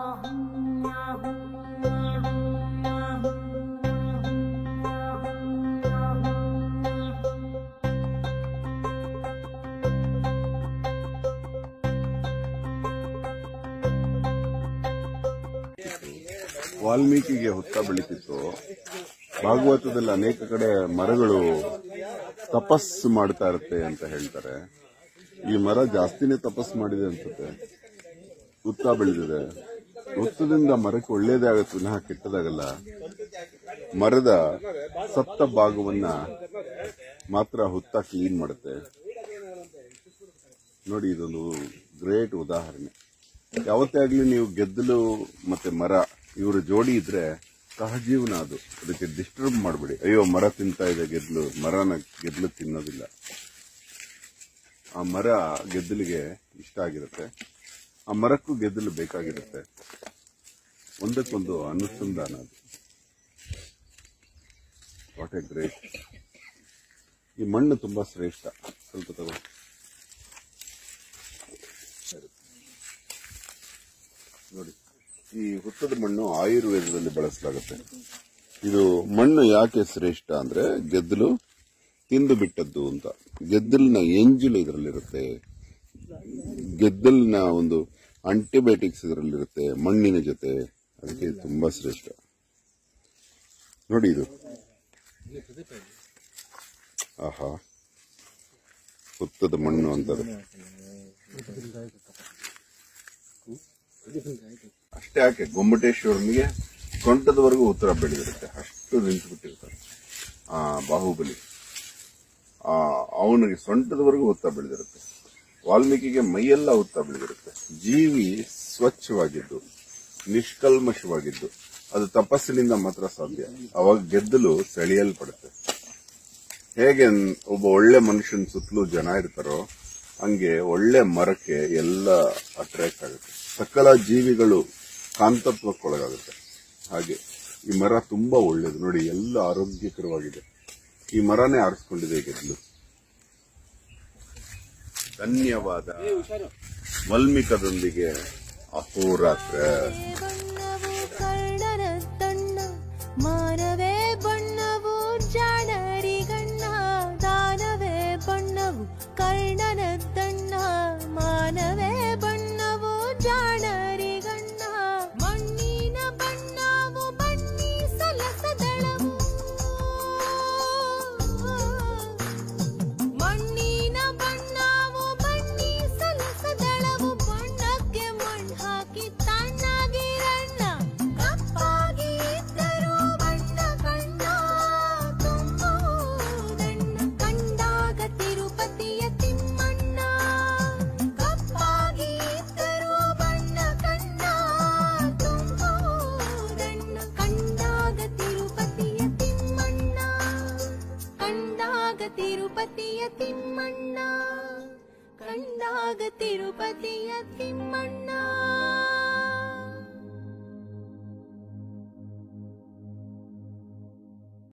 ವಾಲ್ಮೀಕಿಗೆ ಹುತ್ತ ಬೆಳೀತಿತ್ತು ಭಾಗವತದಲ್ಲಿ ಅನೇಕ ಕಡೆ ಮರಗಳು ತಪಸ್ಸು ಮಾಡ್ತಾ ಇರುತ್ತೆ ಅಂತ ಹೇಳ್ತಾರೆ ಈ ಮರ ಜಾಸ್ತಿನೇ ತಪಸ್ಸು ಮಾಡಿದೆ ಅನ್ಸುತ್ತೆ ಹುತ್ತ ಬೆಳೆದಿದೆ ಹುತ್ತದಿಂದ ಮರಕ್ಕೆ ಒಳ್ಳೇದೇ ಆಗುತ್ತೆ ವಿನಃ ಕೆಟ್ಟದಾಗಲ್ಲ ಮರದ ಸತ್ತ ಭಾಗವನ್ನ ಮಾತ್ರ ಹುತ್ತ ಕ್ಲೀನ್ ಮಾಡುತ್ತೆ ನೋಡಿ ಇದೊಂದು ಗ್ರೇಟ್ ಉದಾಹರಣೆ ಯಾವತ್ತೇ ಆಗ್ಲಿ ನೀವು ಗೆದ್ದಲು ಮತ್ತೆ ಮರ ಇವ್ರ ಜೋಡಿ ಇದ್ರೆ ಸಹಜೀವನ ಅದು ಅದಕ್ಕೆ ಡಿಸ್ಟರ್ಬ್ ಮಾಡಬೇಡಿ ಅಯ್ಯೋ ಮರ ತಿಂತಾ ಇದೆ ಗೆದ್ಲು ಮರನ ಗೆದ್ಲು ತಿನ್ನೋದಿಲ್ಲ ಆ ಮರ ಗೆದ್ದಲಿಗೆ ಇಷ್ಟ ಆಗಿರುತ್ತೆ ಆ ಮರಕ್ಕೂ ಗೆದ್ದಲು ಬೇಕಾಗಿರುತ್ತೆ ಒಂದಕ್ಕೊಂದು ಅನುಸಂಧಾನ ಅದು ವಾಟ್ ಎ ಗ್ರೇಟ್ ಈ ಮಣ್ಣು ತುಂಬಾ ಶ್ರೇಷ್ಠ ಸ್ವಲ್ಪ ತಗೋ ನೋಡಿ ಈ ಹುತ್ತದ ಮಣ್ಣು ಆಯುರ್ವೇದದಲ್ಲಿ ಬಳಸಲಾಗುತ್ತೆ ಇದು ಮಣ್ಣು ಯಾಕೆ ಶ್ರೇಷ್ಠ ಅಂದ್ರೆ ಗೆದ್ದಲು ತಿಂದು ಬಿಟ್ಟದ್ದು ಅಂತ ಗೆದ್ದಲಿನ ಎಂಜಲು ಇದರಲ್ಲಿರುತ್ತೆ ಗೆದ್ದಲಿನ ಒಂದು ಆಂಟಿಬಯೋಟಿಕ್ಸ್ ಇದರಲ್ಲಿರುತ್ತೆ ಮಣ್ಣಿನ ಜೊತೆ ಅದಕ್ಕೆ ಇದು ತುಂಬಾ ಶ್ರೇಷ್ಠ ನೋಡಿ ಇದು ಆಹಾ ಹುತ್ತದ ಮಣ್ಣು ಅಂತಾರೆ ಅಷ್ಟೇ ಯಾಕೆ ಗೊಮ್ಮಟೇಶ್ವರನಿಗೆ ಸೊಂಟದವರೆಗೂ ಉತ್ತರ ಬೆಳೆದಿರುತ್ತೆ ಅಷ್ಟು ನಿಂತು ಬಿಟ್ಟಿರ್ತಾರೆ ಆ ಬಾಹುಬಲಿ ಆ ಅವನಿಗೆ ಸೊಂಟದವರೆಗೂ ಹುತ್ತ ಬೆಳೆದಿರುತ್ತೆ ವಾಲ್ಮೀಕಿಗೆ ಮೈಯೆಲ್ಲ ಹುತ್ತ ಬೆಳೆದಿರುತ್ತೆ ಜೀವಿ ಸ್ವಚ್ಛವಾಗಿದ್ದು ನಿಷ್ಕಲ್ಮಶವಾಗಿದ್ದು ಅದು ತಪಸ್ಸಿನಿಂದ ಮಾತ್ರ ಸಾಧ್ಯ ಅವಾಗ ಗೆದ್ದಲು ಸೆಳೆಯಲ್ಪಡುತ್ತೆ ಹೇಗೆ ಒಬ್ಬ ಒಳ್ಳೆ ಮನುಷ್ಯನ ಸುತ್ತಲೂ ಜನ ಇರ್ತಾರೋ ಹಂಗೆ ಒಳ್ಳೆ ಮರಕ್ಕೆ ಎಲ್ಲ ಅಟ್ರಾಕ್ಟ್ ಆಗುತ್ತೆ ಸಕಲ ಜೀವಿಗಳು ಕಾಂತತ್ವಕ್ಕೊಳಗಾಗುತ್ತೆ ಹಾಗೆ ಈ ಮರ ತುಂಬಾ ಒಳ್ಳೇದು ನೋಡಿ ಎಲ್ಲ ಆರೋಗ್ಯಕರವಾಗಿದೆ ಈ ಮರನೇ ಆರಿಸ್ಕೊಂಡಿದೆ ಗೆದ್ಲು ಧನ್ಯವಾದ ವಲ್ಮಿಕದೊಂದಿಗೆ ಅಹೋರಾತ್ರ ಬಣ್ಣವು ಕಳ್ಳರ ತಣ್ಣ ಮಾನವೇ ಬಣ್ಣವು ಜಾಣರಿಗಣ್ಣ ದಾನವೇ ಬಣ್ಣವು ಕರ್ಣನ ತಣ್ಣ ಮಾನವೇ ಬಣ್ಣವು ಜಾಣರಿಗಣ್ಣ ಮಣ್ಣಿನ ಬಣ್ಣವು ಬನ್ನಿ ಸಲಸದಳವು ಮಣ್ಣಿನ ಬಣ್ಣವು ಬನ್ನಿ ಸಲಸದಳವು ಬಣ್ಣಕ್ಕೆ ಮಣ್ಣು ಹಾಕಿ ತಣ್ಣಗಿರಣ್ಣ ಕಪ್ಪಾಗಿ ಇದ್ದರೂ ಬಣ್ಣ ಕಣ್ಣ ತುಂಬುವುದಣ್ಣ ಕಂಡಾಗ ತಿರುಪತಿಯ ತಿಮ್ಮಣ್ಣ ಕಪ್ಪಾಗಿ ಇದ್ದರೂ ಬಣ್ಣ ಕಣ್ಣ ತುಂಬುವುದಣ್ಣ ಕಂಡಾಗ ತಿರುಪತಿಯ ತಿಮ್ಮಣ್ಣ ಕಂಡಾಗ ತಿರುಪತಿಯ ತಿಮ್ಮಣ್ಣ ಕಂಡಾಗ ತಿರುಪತಿಯ ತಿಮ್ಮಣ್ಣ